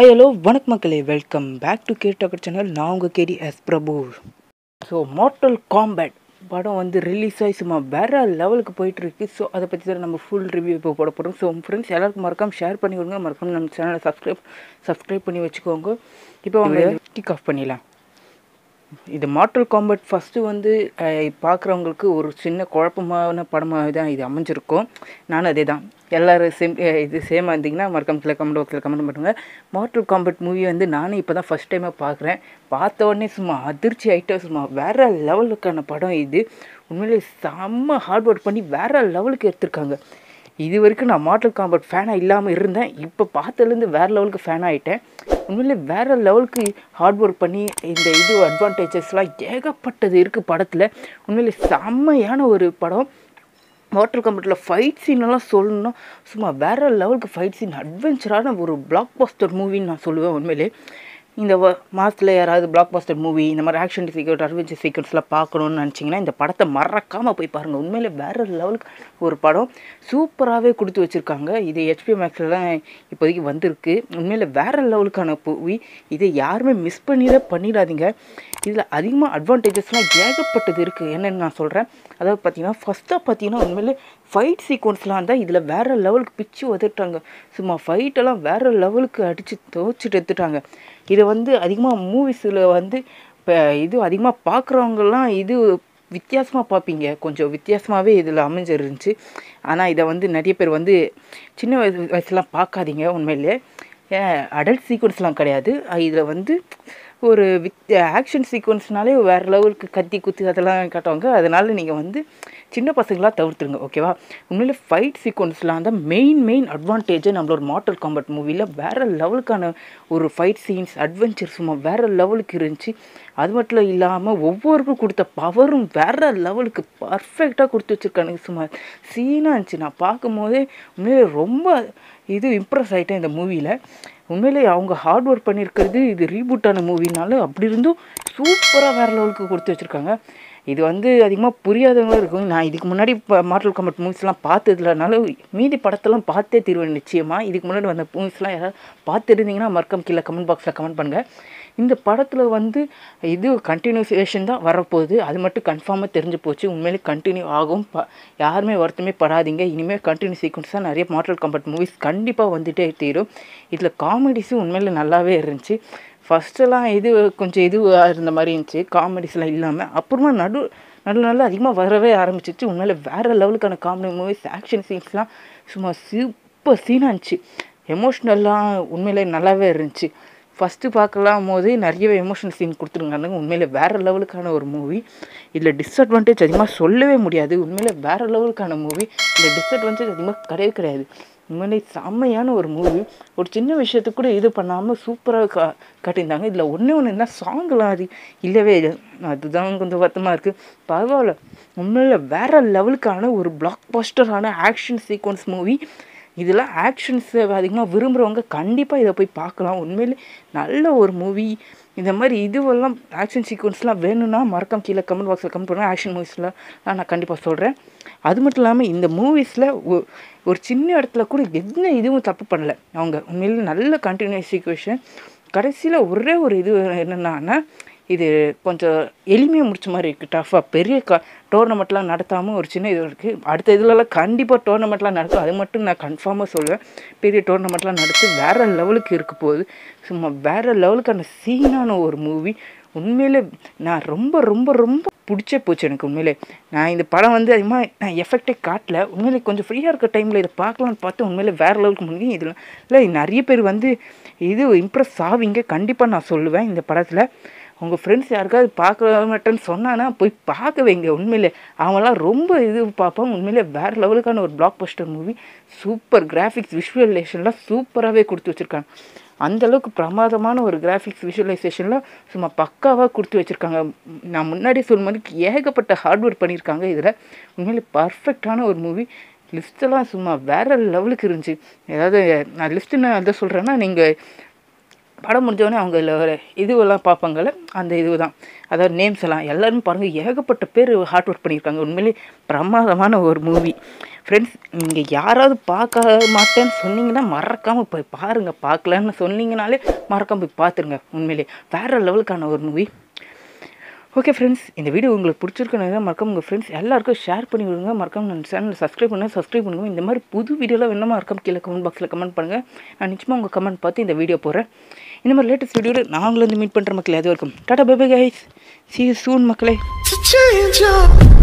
Hi hello வணக்கம் மக்களே welcome back to K talker channel நான் உங்கள் KD S Prabhu so Mortal Kombat படம் வந்து ரிலீஸ் ஆகி சும்மா வேறு லெவலுக்கு போயிட்டுருக்கு ஸோ அதை பற்றி தான் நம்ம ஃபுல் ரிவ்யூ இப்போ போட போகிறோம் ஸோ ஃப்ரெண்ட்ஸ் எல்லாருக்கும் மறக்காம ஷேர் பண்ணி விடுங்க மறக்காம நம்ம சேனலை சப்ஸ்கிரைப் சப்ஸ்கிரைப் பண்ணி வச்சுக்கோங்க இப்போ அவங்க கிக் ஆஃப் பண்ணிடலாம் இது மார்டல் காம்பட் ஃபஸ்ட்டு வந்து பார்க்குறவங்களுக்கு ஒரு சின்ன குழப்பமான படமாக தான் இது அமைஞ்சிருக்கும் நானும் அதே தான் எல்லோரும் சேம் இது சேமாக இருந்தீங்கன்னா மறக்காம கீழே கமெண்ட் பாக்ஸில் கமெண்ட் பண்ணுங்கள் மார்டல் காம்பட் மூவி வந்து நானும் இப்போ தான் ஃபஸ்ட் டைமாக பார்க்குறேன் பார்த்த உடனே சும்மா அதிர்ச்சி ஆகிட்டா சும்மா வேறு லெவலுக்கான படம் இது உண்மையிலே செம்ம ஹார்ட் ஒர்க் பண்ணி வேறு லெவலுக்கு எடுத்திருக்காங்க இது வரைக்கும் நான் மார்டல் காம்பட் ஃபேனாக இல்லாமல் இருந்தேன் இப்போ பார்த்ததுலேருந்து வேறு லெவலுக்கு ஃபேன் ஆகிட்டேன் உண்மையிலே வேறு லெவலுக்கு ஹார்ட் ஒர்க் பண்ணி இந்த இது அட்வான்டேஜஸ்லாம் ஏகப்பட்டது இருக்குது படத்தில் உண்மையிலே செம்மையான ஒரு படம் வாட்டர் கம்பெட்டில் ஃபைட் சீனெல்லாம் சொல்லணும்னா சும்மா வேறு லெவலுக்கு ஃபைட் சீன் அட்வென்ச்சரான ஒரு பிளாக் பாஸ்டர் மூவின்னு நான் சொல்லுவேன் உண்மையிலே இந்த மாதத்தில் யாராவது பிளாக் பாஸ்டர் மூவி இந்த மாதிரி ஆக்ஷன் சீக்வன்ஸ் அட்வென்ச்சர் சீக்வன்ஸ்லாம் பார்க்கணுன்னு நினச்சிங்கன்னா இந்த படத்தை மறக்காமல் போய் பாருங்கள் உண்மையிலே வேறு லெவலுக்கு ஒரு படம் சூப்பராகவே கொடுத்து வச்சுருக்காங்க இது ஹெச்பி மேக்ஸில் தான் இப்போதைக்கு வந்திருக்கு உண்மையில் வேறு லெவலுக்கான மூவி இதை யாருமே மிஸ் பண்ணிட பண்ணிடாதீங்க இதில் அதிகமாக அட்வான்டேஜஸ்லாம் ஏகப்பட்டது இருக்குது என்னென்னு நான் சொல்கிறேன் அதாவது பார்த்தீங்கன்னா ஃபஸ்ட்டாக பார்த்தீங்கன்னா உண்மையிலே ஃபைட் சீக்வன்ஸ்லாம் தான் இதில் வேறு லெவலுக்கு பிச்சு உதட்டாங்க சும்மா ஃபைட்டெல்லாம் வேறு லெவலுக்கு அடித்து துவச்சிட்டு எடுத்துட்டாங்க இதை வந்து அதிகமாக மூவிஸில் வந்து இப்போ இது அதிகமாக பார்க்குறவங்கலாம் இது வித்தியாசமாக பார்ப்பீங்க கொஞ்சம் வித்தியாசமாகவே இதில் அமைஞ்சிருந்துச்சு ஆனால் இதை வந்து நிறைய பேர் வந்து சின்ன வயசு வயசுலாம் பார்க்காதீங்க உண்மையிலே அடல்ட் சீக்வன்ஸ்லாம் கிடையாது இதில் வந்து ஒரு வித் ஆக்ஷன் சீக்வன்ஸ்னாலே வேறு லெவலுக்கு கத்தி குத்து அதெல்லாம் காட்டுவாங்க அதனால் நீங்கள் வந்து சின்ன பசங்களாக தவிர்த்துருங்க ஓகேவா உண்மையிலே ஃபைட் சீக்வன்ஸ்லாம் தான் மெயின் மெயின் அட்வான்டேஜ் நம்மளோட மார்டல் காம்பட் மூவியில் வேறு லெவலுக்கான ஒரு ஃபைட் சீன்ஸ் அட்வென்ச்சர் சும்மா வேறு லெவலுக்கு இருந்துச்சு அது மட்டும் இல்லாமல் ஒவ்வொருக்கும் கொடுத்த பவரும் வேறு லெவலுக்கு பர்ஃபெக்டாக கொடுத்து வச்சுருக்கானுங்க சும்மா சீனாக இருந்துச்சு நான் பார்க்கும்போதே உண்மையிலே ரொம்ப இது இம்ப்ரெஸ் ஆகிட்டேன் இந்த மூவியில் உண்மையிலே அவங்க ஹார்ட் ஒர்க் பண்ணியிருக்கிறது இது ரீபூட்டான மூவினால அப்படி இருந்தும் சூப்பராக வேறு லெவலுக்கு கொடுத்து வச்சுருக்காங்க இது வந்து அதிகமாக புரியாதவங்களும் இருக்கும் நான் இதுக்கு முன்னாடி இப்போ மார்டல் காம்பட் மூவிஸ்லாம் பார்த்ததுலனால மீதி படத்தெல்லாம் பார்த்தே தீர்வேன் நிச்சயமாக இதுக்கு முன்னாடி வந்த மூவிஸ்லாம் யாராவது பார்த்துருந்தீங்கன்னா மறக்காம கீழே கமெண்ட் பாக்ஸில் கமெண்ட் பண்ணுங்கள் இந்த படத்தில் வந்து இது கண்டினியூஷேஷன் தான் வரப்போகுது அது மட்டும் கன்ஃபார்மாக தெரிஞ்சு போச்சு உண்மையிலே கண்டினியூ ஆகும் ப யாருமே வருத்தமே படாதீங்க இனிமேல் கண்டினியூ சீக்வன்ஸ் தான் நிறைய மார்டல் காம்பட் மூவிஸ் கண்டிப்பாக வந்துகிட்டே தீரும் இதில் காமெடிஸும் உண்மையிலே நல்லாவே இருந்துச்சு ஃபஸ்ட்டெல்லாம் இது கொஞ்சம் இதுவாக இருந்த மாதிரி இருந்துச்சு காமெடிஸ்லாம் இல்லாமல் அப்புறமா நடு நடு நல்ல அதிகமாக வரவே ஆரம்பிச்சிச்சு உண்மையில வேறு லெவலுக்கான காமெடி மூவிஸ் ஆக்ஷன் சீன்ஸ்லாம் சும்மா சூப்பர் சீனாக இருந்துச்சு எமோஷ்னல்லாம் உண்மையிலே நல்லாவே இருந்துச்சு ஃபஸ்ட்டு பார்க்கலாம் போது நிறையவே எமோஷனல் சீன் கொடுத்துருக்காங்க உண்மையிலே வேறு லெவலுக்கான ஒரு மூவி இதில் டிஸ்அட்வான்டேஜ் அதிகமாக சொல்லவே முடியாது உண்மையிலே வேறு லெவலுக்கான மூவி இந்த டிஸ்அட்வான்டேஜ் அதிகமாக கிடையவே கிடையாது உண்மையிலே செம்மையான ஒரு மூவி ஒரு சின்ன விஷயத்துக்கு கூட இது பண்ணாமல் சூப்பராக கா காட்டியிருந்தாங்க இதில் ஒன்றே ஒன்று என்ன சாங்கெலாம் அது இல்லவே இல்லை அதுதான் கொஞ்சம் வருத்தமாக இருக்குது பரவாயில்ல உண்மையில் வேறு லெவலுக்கான ஒரு பிளாக் பஸ்டரான ஆக்ஷன் சீக்வன்ஸ் மூவி இதில் ஆக்ஷன்ஸ் அதிகமாக விரும்புகிறவங்க கண்டிப்பாக இதை போய் பார்க்கலாம் உண்மையிலே நல்ல ஒரு மூவி இந்த மாதிரி இதுவெல்லாம் ஆக்ஷன் சீக்வன்ஸ்லாம் வேணும்னா மறக்காம கீழே கமெண்ட் பாக்ஸில் கமெண்ட் பண்ணுங்கள் ஆக்ஷன் மூவிஸ்லாம் நான் கண்டிப்பாக சொல்கிறேன் அது மட்டும் இல்லாமல் இந்த மூவிஸில் ஒரு சின்ன இடத்துல கூட எந்த இதுவும் தப்பு பண்ணலை அவங்க உண்மையிலே நல்ல கண்டினியூஸ் சீக்வேஷன் கடைசியில் ஒரே ஒரு இது என்னென்னா இது கொஞ்சம் எளிமையாக முடிச்ச மாதிரி இருக்குது டஃப்பாக பெரிய க டோர்னமெண்ட்லாம் நடத்தாமல் ஒரு சின்ன இது இருக்குது அடுத்த இதுலலாம் கண்டிப்பாக டோர்னமெண்ட்லாம் நடக்கும் அது மட்டும் நான் கன்ஃபார்மாக சொல்லுவேன் பெரிய டோர்னமெண்ட்லாம் நடத்தி வேறு லெவலுக்கு இருக்க போகுது சும்மா வேறு லெவலுக்கான சீனான ஒரு மூவி உண்மையிலே நான் ரொம்ப ரொம்ப ரொம்ப பிடிச்சே போச்சு எனக்கு உண்மையிலே நான் இந்த படம் வந்து அதிகமாக நான் எஃபெக்டே காட்டல உண்மையிலே கொஞ்சம் ஃப்ரீயாக இருக்க டைமில் இதை பார்க்கலான்னு பார்த்து உண்மையிலே வேறு லெவலுக்கு முடியும் இதில் இல்லை நிறைய பேர் வந்து இது இம்ப்ரெஸ் ஆவீங்க கண்டிப்பாக நான் சொல்லுவேன் இந்த படத்தில் உங்கள் ஃப்ரெண்ட்ஸ் யாருக்காவது பார்க்க மாட்டேன்னு சொன்னான்னா போய் பார்க்க வைங்க உண்மையிலே அவங்களாம் ரொம்ப இது பார்ப்பாங்க உண்மையிலே வேறு லெவலுக்கான ஒரு blockbuster movie super graphics விஷுவலைசேஷன்லாம் சூப்பராகவே கொடுத்து வச்சுருக்காங்க அந்தளவுக்கு பிரமாதமான ஒரு கிராஃபிக்ஸ் விஷுவலைசேஷன்லாம் சும்மா பக்காவாக கொடுத்து வச்சுருக்காங்க நான் முன்னாடி சொல்லும்போது ஏகப்பட்ட ஹார்ட் ஒர்க் பண்ணியிருக்காங்க இதில் உண்மையிலே பர்ஃபெக்டான ஒரு மூவி லிஸ்ட்டெல்லாம் சும்மா வேறு லெவலுக்கு இருந்துச்சு ஏதாவது நான் லிஸ்ட்டு நான் எதை சொல்கிறேன்னா நீங்கள் படம் முடிஞ்சவொடனே அவங்க இதில் ஒரு இதுவெல்லாம் பார்ப்பாங்கல்ல அந்த இது தான் அதாவது நேம்ஸ் எல்லாம் எல்லாரும் பாருங்கள் ஏகப்பட்ட பேர் ஹார்ட் ஒர்க் பண்ணியிருக்காங்க உண்மையிலே பிரமாதமான ஒரு மூவி ஃப்ரெண்ட்ஸ் நீங்கள் யாராவது பார்க்க மாட்டேன்னு சொன்னீங்கன்னா மறக்காமல் போய் பாருங்கள் பார்க்கலன்னு சொன்னீங்கனாலே மறக்காமல் போய் பார்த்துருங்க உண்மையிலே வேறு லெவலுக்கான ஒரு மூவி ஓகே ஃப்ரெண்ட்ஸ் இந்த வீடியோ உங்களுக்கு பிடிச்சிருக்குன்னு மறக்காம உங்கள் ஃப்ரெண்ட்ஸ் எல்லாருக்கும் ஷேர் பண்ணி விடுங்க மறக்காம நம்ம சேனல் சப்ஸ்கிரைப் பண்ணுங்கள் சப்ஸ்கிரைப் பண்ணுங்க இந்த மாதிரி புது வீடியோலாம் வேணுமா மறக்காம கீழே கமெண்ட் பாக்ஸில் கமெண்ட் பண்ணுங்கள் நான் நிச்சயமாக உங்கள் கமெண்ட் பார்த்து இந்த வீடியோ போடுறேன் இந்த மாதிரி லேட்டஸ்ட் வீடியோவில் நாங்களும் வந்து மீட் பண்ணுற மக்கள் அது வரைக்கும் tata bye guys see soon மக்களே to change up.